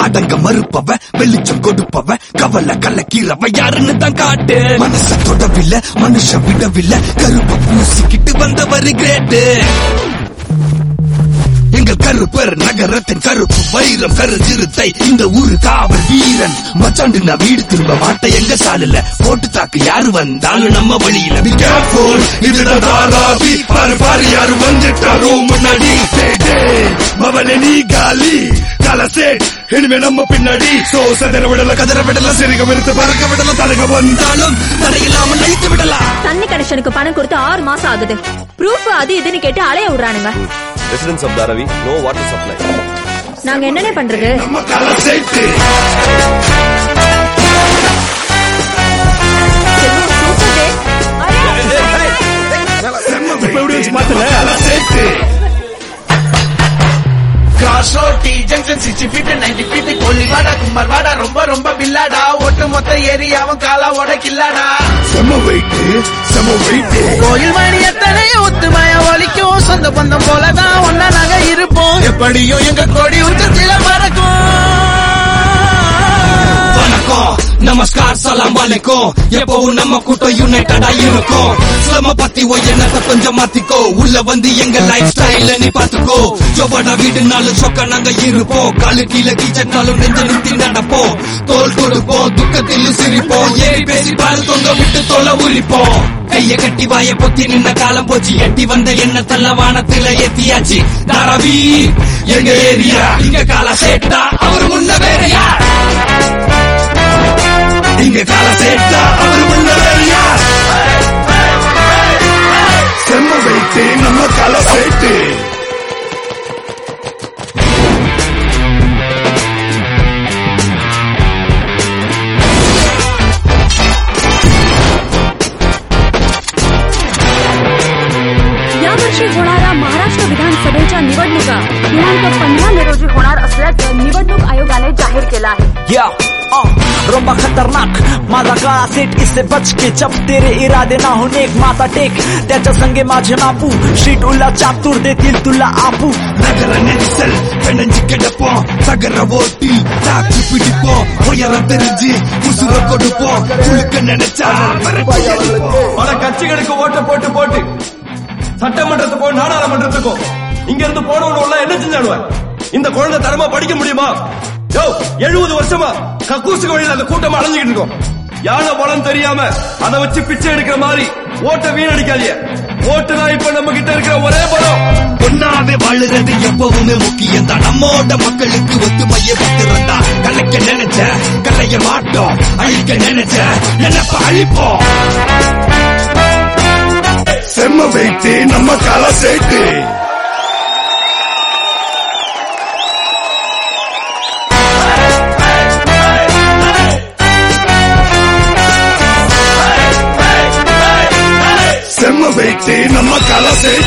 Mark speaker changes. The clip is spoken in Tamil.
Speaker 1: அடங்க மறுப்பவ வெளிச்சம் கொடுப்பவ கவலை கலக்கிறவ யாருன்னு தான் காட்டு மனச தொடவில்லை மனுஷ விடவில்லை கருப்ப பூசிக்கிட்டு வந்தவர் கிரேட்டு எங்கள் கருப்பர் நகரத்தின் கருப்பு வைரம் கரு சிறுத்தை இந்த ஊரு காவல் வீரன் மச்சாண்டு நான் வீடு திரும்ப மாட்டேன் எங்க சாலுல போட்டு தாக்கு யாரு வந்தாலும் நம்ம வழியில Be careful, இதுதான் தாராவி பாரு பாரு யாரு வந்துட்டாரோ முன்னாடி டேய், டேய், மவனே நீ காலி கலசேட் இனிமே நம்ம பின்னாடி சோ சதற விடல கதற விடல சிறுக விருத்து பறக்க விடல தடுக்க வந்தாலும் தடையில்லாம நைத்து விடலாம்
Speaker 2: தண்ணி கனெக்ஷனுக்கு பணம் கொடுத்து ஆறு மாசம் ஆகுது ப்ரூஃப் அது இதுன்னு கேட்டு அலைய விடுறானுங்க
Speaker 3: residence of Dharavi no water supply
Speaker 2: நாங்க என்னென்ன பண்றது
Speaker 1: நம்ம கலசேட்டு கலசேட்டு
Speaker 4: கிராஸ் ரோட்டி junction sixty feet ninety feet Koliwada Kumbharwada ரொம்ப ரொம்ப பில்லாடா ஒட்டு மொத்த ஏரியாவும் காலாவோட கில்லாடா
Speaker 1: செம வெயிட்டு செம வெயிட்டு
Speaker 4: கோயில் மணி எத்தனை ஒத்துமைய ஒலிக்கும் சொந்த பந்தம் போலதான் ஒன்னா நாங்க இருப்போம் எப்படியோ எங்க கொடி உச்சத்தில பறக்கும்
Speaker 1: வணக்கம் நமஸ்கார் சலாம் வலைக்கும் எப்பவும் நம்ம கூட்டம் யுனைடடா இருக்கும் ஸ்லம பத்தி ஓ எண்ணத்தை கொஞ்சம் மாத்திக்கோ உள்ள வந்து எங்க லைஃப் ஸ்டைல நீ பாத்துக்கோ எவடா வீடுனாலும் சொக்க நாங்க இருப்போம் காலு கீழே கீச்சட்டாலும் நெஞ்ச நிறுத்தி நடப்போம் தோல் கொடுப்போம் துக்கத்தில் சிரிப்போம் ஏறி பேசி பால் தொங்க விட்டு தொலை உரிப்போம் கைய கட்டி வாய பொத்தி நின்ன காலம் போச்சு எட்டி வந்த எண்ணத்தல்ல வானத்துல ஏத்தியாச்சு தாராவி எங்க ஏரியா இங்க கால சேட்டா அவர் முன்ன வேற யார் இங்க கால சேட்டா அவர் முன்ன வேற யார் செம்ம வைத்து நம்ம கால சேட்டு
Speaker 2: यावर्षी होणाऱ्या महाराष्ट्र विधानसभेच्या निवडणुका दिनांक पंधरा मे रोजी होणार असल्याचं निवडणूक आयोगाने जाहीर केलं आहे
Speaker 5: या आ, रोम्बा खतरनाक माझा काळा सेट इससे बच के जब तेरे इरादे ना होणे एक माता टेक त्याच्या संगे माझे मापू शीट उल्ला चातुर देतील तुला आपू
Speaker 1: நகர நெரிசல் பிணைஞ்சு கிடப்போம் தகர ஓட்டி தாக்கி பிடிப்போம் உயரம் தெரிஞ்சு உசுர கொடுப்போம் குழுக்க நினைச்சா விரட்டி அடிப்போம்.
Speaker 3: பல கட்சிகளுக்கு ஓட்டு போட்டு போட்டு சட்டமன்றத்துக்கும் நாடாளுமன்றத்துக்கும் இங்க இருந்து போனவங்க எல்லாம் என்ன செஞ்சானுவ இந்த குழந்தை தரமா படிக்க முடியுமா யோ எழுபது வருஷமா கக்கூசுக்கு வழியில அந்த கூட்டமா அலைஞ்சுக்கிட்டு இருக்கோம் யானை பலம் தெரியாம அதை வச்சு பிச்சை எடுக்கிற மாதிரி ஓட்ட வீணடிக்காதீங்க ஓட்டு தான் இப்ப நம்ம கிட்ட இருக்கிற ஒரே பலம்
Speaker 1: ஒன்னாவே வாழுறது எப்பவுமே முக்கியம் தான் நம்மோட மக்களுக்கு ஒத்துமையை விட்டுறதா கலைக்க நினைச்ச கலைய மாட்டோம் அழிக்க நினைச்ச நினைப்ப அழிப்போம் செம்ம வைத்து நம்ம கலை சேர்த்து செம்ம வைத்து நம்ம கலை சேர்த்து